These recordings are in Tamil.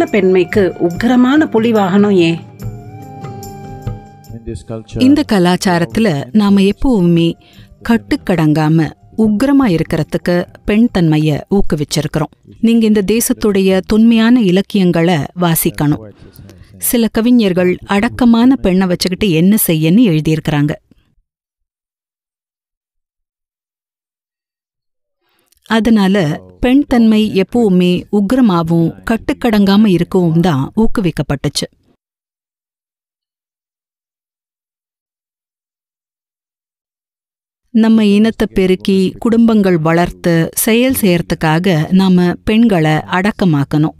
பெண்மைக்கு உக்கிரமான புலி வாகனம் ஏன் In this culture, இந்த கலாச்சாரத்துல நாம எப்பவுமே கட்டுக்கடங்காம உக்கிரமா இருக்கிறதுக்கு பெண் தன்மைய ஊக்குவிச்சிருக்கிறோம் நீங்க இந்த தேசத்துடைய தொன்மையான இலக்கியங்களை வாசிக்கணும் சில கவிஞர்கள் அடக்கமான பெண்ணை வச்சுக்கிட்டு என்ன செய்யன்னு எழுதியிருக்கிறாங்க அதனால பெண் தன்மை எப்பவுமே உக்கிரமாவும் கட்டுக்கடங்காம இருக்கவும் தான் ஊக்குவிக்கப்பட்டுச்சு நம்ம இனத்தை பெருக்கி குடும்பங்கள் வளர்த்து செயல் செய்யறதுக்காக நாம பெண்களை அடக்கமாக்கணும்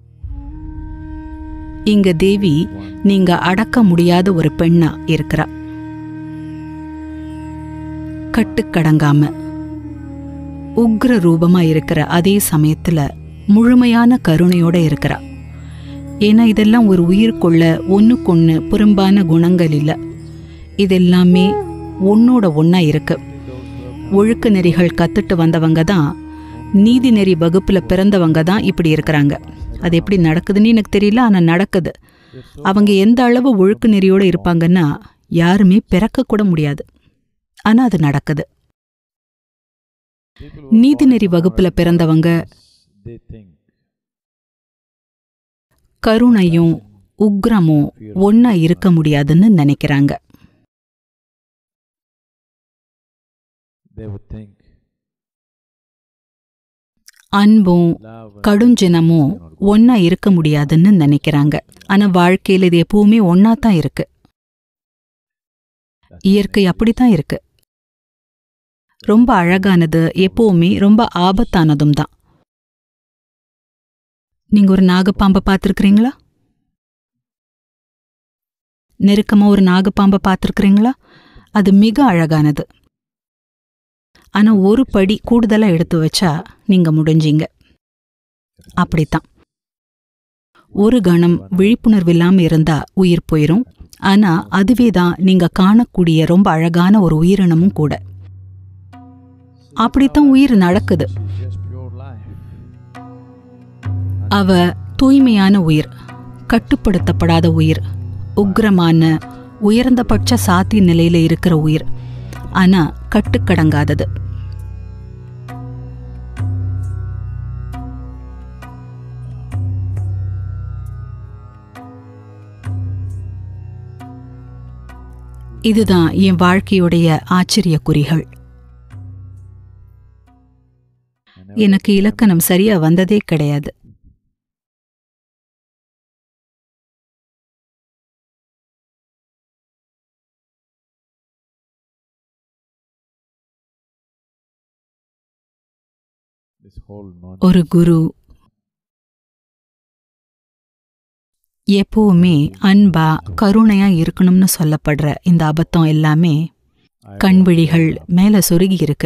இங்க தேவி நீங்க அடக்க முடியாத ஒரு பெண்ணா இருக்கிறா கட்டுக்கடங்காம உக்ர ரூபமா இருக்கிற அதே சமயத்துல முழுமையான கருணையோட இருக்கிறா ஏன்னா இதெல்லாம் ஒரு உயிருக்குள்ள ஒண்ணுக்கொண்ணு புறம்பான குணங்கள் இல்ல இதெல்லாமே ஒன்னோட ஒண்ணா இருக்கு ஒழுக்க நெறிகள் கத்துட்டு வந்தவங்க தான் நீதி நெறி வகுப்புல பிறந்தவங்க தான் இப்படி இருக்கிறாங்க அது எப்படி நடக்குதுன்னு எனக்கு தெரியல ஆனா நடக்குது அவங்க எந்த அளவு ஒழுக்க நெறியோட இருப்பாங்கன்னா யாருமே பிறக்க கூட முடியாது ஆனா அது நடக்குது people who நீதிநெறி வகுப்புல பிறந்தவங்க they think கருணையும் உக்ரமும் ஒண்ணா இருக்க முடியாதுன்னு நினைக்கிறாங்க they would think அன்பும் love and கடுஞ்சினமும் ஒண்ணா இருக்க முடியாதுன்னு நினைக்கிறாங்க ஆனா வாழ்க்கையில இது எப்பவுமே ஒண்ணா தான் இருக்கு இயற்கை அப்படித்தான் இருக்கு ரொம்ப அழகானது எப்பவுமே ரொம்ப ஆபத்தானதும் தான் நீங்க ஒரு நாகப்பாம்பை பார்த்திருக்கிறீங்களா நெருக்கமா ஒரு நாகப்பாம்பை பார்த்திருக்கிறீங்களா அது மிக அழகானது ஆனா ஒரு படி கூடுதலா எடுத்து வச்சா நீங்க முடிஞ்சீங்க அப்படித்தான் ஒரு கணம் விழிப்புணர்வு இல்லாம இருந்தா உயிர் போயிரும் ஆனா அதுவே தான் நீங்க காணக்கூடிய ரொம்ப அழகான ஒரு உயிரினமும் கூட அப்படித்தான் உயிர் நடக்குது just pure life. அவ தூய்மையான உயிர் கட்டுப்படுத்தப்படாத உயிர் உக்கிரமான உயர்ந்தபட்ச சாத்திய நிலையில இருக்கிற உயிர் ஆனா கட்டுக்கடங்காதது இதுதான் என் வாழ்க்கையுடைய ஆச்சரிய குறிகள் எனக்கு இலக்கணம் சரியா வந்ததே கிடையாது This whole non ஒரு குரு எப்பவுமே அன்பா கருணையா இருக்கணும்னு சொல்லப்படுற இந்த அபத்தம் எல்லாமே கண்விழிகள் மேல சொருகி இருக்கு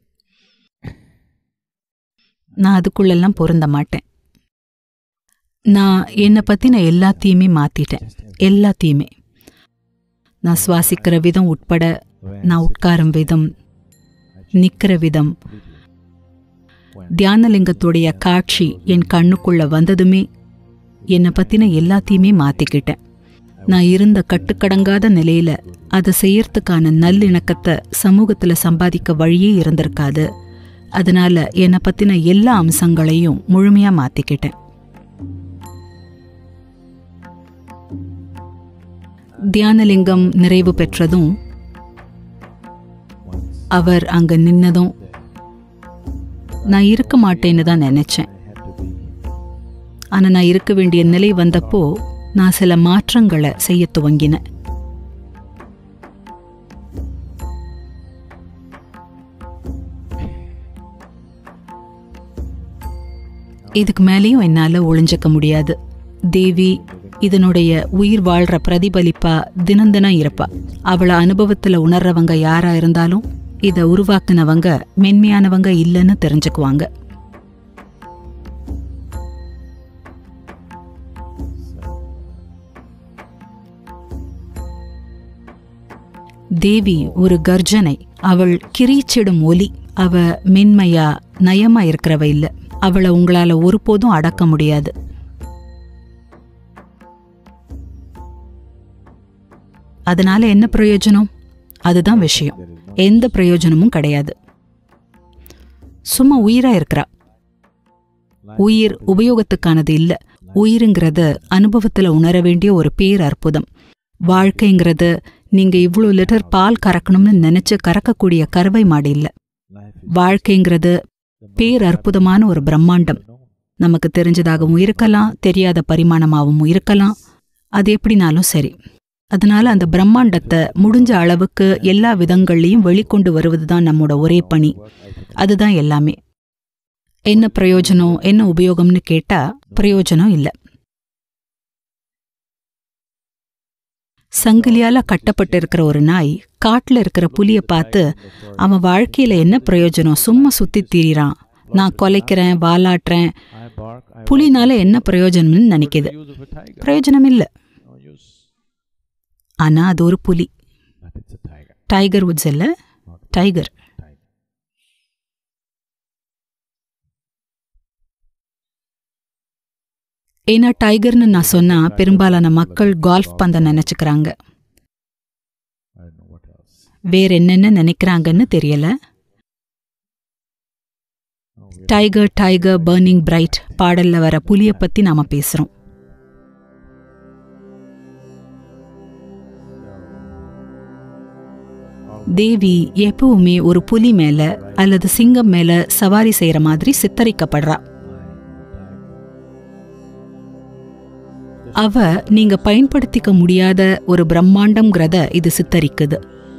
நான் அதுக்குள்ளெல்லாம் பொருந்த மாட்டேன் நான் என்னை பத்தின எல்லாத்தையுமே மாத்திட்டேன் எல்லாத்தையுமே நான் சுவாசிக்கிற விதம் உட்பட நான் உட்காரும் விதம் நிக்கிற விதம் தியானலிங்கத்துடைய காட்சி என் கண்ணுக்குள்ள வந்ததுமே என்னை பத்தின எல்லாத்தையுமே மாத்திக்கிட்டேன் நான் இருந்த கட்டுக்கடங்காத நிலையில அதை செய்யறதுக்கான நல்லிணக்கத்தை சமூகத்துல சம்பாதிக்க வழியே இருந்திருக்காது அதனால என்னை பத்தின எல்லா அம்சங்களையும் முழுமையா மாத்திக்கிட்டேன் தியானலிங்கம் நிறைவு பெற்றதும் அவர் அங்க நின்னதும் நான் இருக்க மாட்டேன்னு தான் நினைச்சேன் ஆனா நான் இருக்க வேண்டிய நிலை வந்தப்போ நான் சில மாற்றங்களை செய்ய துவங்கினேன் இதுக்கு மேலேயும் என்னால ஒளிஞ்சிக்க முடியாது தேவி இதனுடைய உயிர் வாழ்ற பிரதிபலிப்பா தினந்தினம் இருப்பா அவள அனுபவத்துல உணர்றவங்க யாரா இருந்தாலும் இத உருவாக்குனவங்க மென்மையானவங்க இல்லைன்னு தெரிஞ்சுக்குவாங்க தேவி ஒரு கர்ஜனை அவள் கிரீச்சிடும் ஒலி அவ மென்மையா நயமா இருக்கிறவ இல்ல அவளை உங்களால ஒருபோதும் அடக்க முடியாது அதனால என்ன பிரயோஜனம் அதுதான் விஷயம் எந்த பிரயோஜனமும் கிடையாது சும்மா உயிரா இருக்கிறா உயிர் உபயோகத்துக்கானது இல்ல உயிருங்கிறது அனுபவத்துல உணர வேண்டிய ஒரு பேர் அற்புதம் வாழ்க்கைங்கிறது நீங்க இவ்ளோ லிட்டர் பால் கறக்கணும்னு நினைச்சு கறக்கக்கூடிய கறவை மாடு இல்ல Life is வாழ்க்கைங்கிறது பேர் அற்புதமான ஒரு பிரம்மாண்டம் நமக்கு தெரிஞ்சதாகவும் இருக்கலாம் தெரியாத பரிமாணமாகவும் இருக்கலாம் அது எப்படினாலும் சரி அதனால அந்த பிரம்மாண்டத்தை முடிஞ்ச அளவுக்கு எல்லா விதங்கள்லையும் வெளிக்கொண்டு வருவதுதான் நம்மோட ஒரே பணி அதுதான் எல்லாமே என்ன பிரயோஜனம் என்ன உபயோகம்னு கேட்டா பிரயோஜனம் இல்ல சங்கிலியால கட்டப்பட்டு இருக்கிற ஒரு நாய் காட்டுல இருக்கிற புலிய பார்த்து அவன் வாழ்க்கையில என்ன பிரயோஜனம் சும்மா சுத்தி திரிறான் நான் கொலைக்கிறேன் வாலாட்டுறேன் I bark, I புலினால என்ன பிரயோஜனம்னு நினைக்குது use of a tiger. பிரயோஜனம் இல்ல No use. ஆனா அது ஒரு புலி But it's a tiger. Tiger woods இல்ல Not டைகர் tiger. ஏன்னா டைகர்னு நான் சொன்னா பெரும்பாலான மக்கள் கால்ஃப் பந்த நினைச்சுக்கிறாங்க I don't know what else. வேற என்னென்ன நினைக்கிறாங்கன்னு தெரியல Oh, we tiger tiger burning bright பாடல்ல வர புலிய பத்தி நாம பேசுறோம் தேவி எப்பவுமே ஒரு புலி மேல அல்லது சிங்கம் மேல சவாரி செய்யற மாதிரி சித்தரிக்கப்படுறா அவ நீங்க பயன்படுத்திக்க முடியாத ஒரு பிரம்மாண்டம்ங்கிறத இது சித்தரிக்குது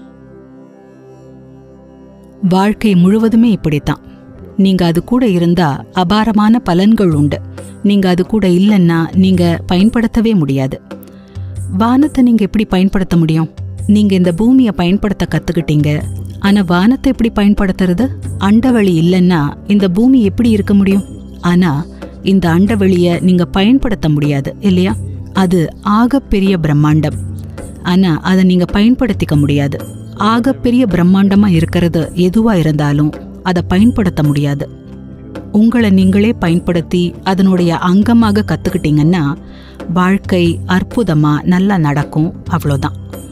வாழ்க்கை முழுவதுமே இப்படித்தான் நீங்க அது கூட இருந்தா அபாரமான பலன்கள் உண்டு நீங்க அது கூட இல்லைன்னா நீங்க பயன்படுத்தவே முடியாது வானத்தை நீங்க எப்படி பயன்படுத்த முடியும் நீங்க இந்த பூமியை பயன்படுத்த கத்துக்கிட்டீங்க ஆனா வானத்தை எப்படி பயன்படுத்துறது அண்டவெளி இல்லைன்னா இந்த பூமி எப்படி இருக்க முடியும் ஆனா இந்த அண்டவெளிய நீங்க பயன்படுத்த முடியாது இல்லையா அது ஆகப்பெரிய பிரம்மாண்டம் ஆனா அதை நீங்க பயன்படுத்திக்க முடியாது ஆகப்பெரிய பிரம்மாண்டமா இருக்கிறது எதுவா இருந்தாலும் அதை பயன்படுத்த முடியாது உங்களை நீங்களே பயன்படுத்தி அதனுடைய அங்கமாக கத்துக்கிட்டீங்கன்னா வாழ்க்கை அற்புதமா நல்லா நடக்கும் அவ்வளோதான்